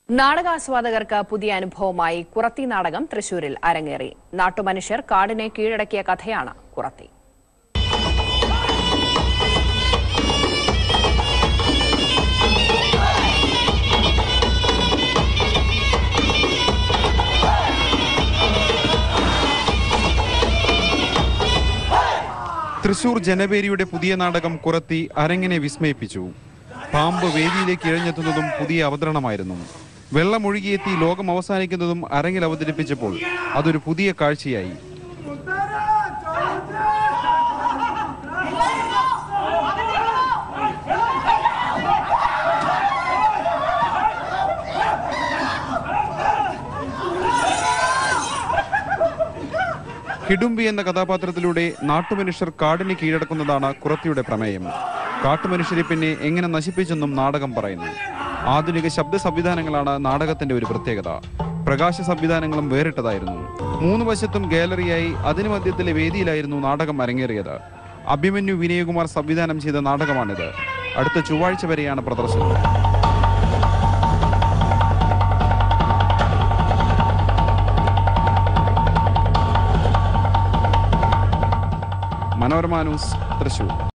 നാടകാസ്വാദകർക്ക് പുതിയ അനുഭവമായി കുറത്തി നാടകം തൃശൂരിൽ അരങ്ങേറി നാട്ടുമനുഷ്യർ കാടിനെ കീഴടക്കിയ കഥയാണ് കുറത്തി തൃശൂർ ജനപേരിയുടെ പുതിയ നാടകം കുറത്തി അരങ്ങിനെ വിസ്മയിപ്പിച്ചു പാമ്പ് വേദിയിലേക്ക് ഇഴഞ്ഞെത്തുന്നതും പുതിയ അവതരണമായിരുന്നു വെള്ളമൊഴുകിയെത്തി ലോകം അവസാനിക്കുന്നതും അരങ്ങിൽ അവതരിപ്പിച്ചപ്പോൾ അതൊരു പുതിയ കാഴ്ചയായി ഹിഡുംബി എന്ന കഥാപാത്രത്തിലൂടെ നാട്ടുമനുഷ്യർ കാടിന് കീഴടക്കുന്നതാണ് കുറത്തിയുടെ പ്രമേയം കാട്ടുമനുഷ്യരെ പിന്നെ എങ്ങനെ നശിപ്പിച്ചെന്നും നാടകം പറയുന്നു ആധുനിക ശബ്ദ സംവിധാനങ്ങളാണ് നാടകത്തിന്റെ ഒരു പ്രത്യേകത പ്രകാശ സംവിധാനങ്ങളും വേറിട്ടതായിരുന്നു മൂന്ന് വശത്തും ഗാലറിയായി അതിനു മധ്യത്തിലെ വേദിയിലായിരുന്നു നാടകം അരങ്ങേറിയത് അഭിമന്യു വിനയകുമാർ സംവിധാനം ചെയ്ത നാടകമാണിത് അടുത്ത ചൊവ്വാഴ്ച വരെയാണ് പ്രദർശനം മനോരമ ന്യൂസ് തൃശൂർ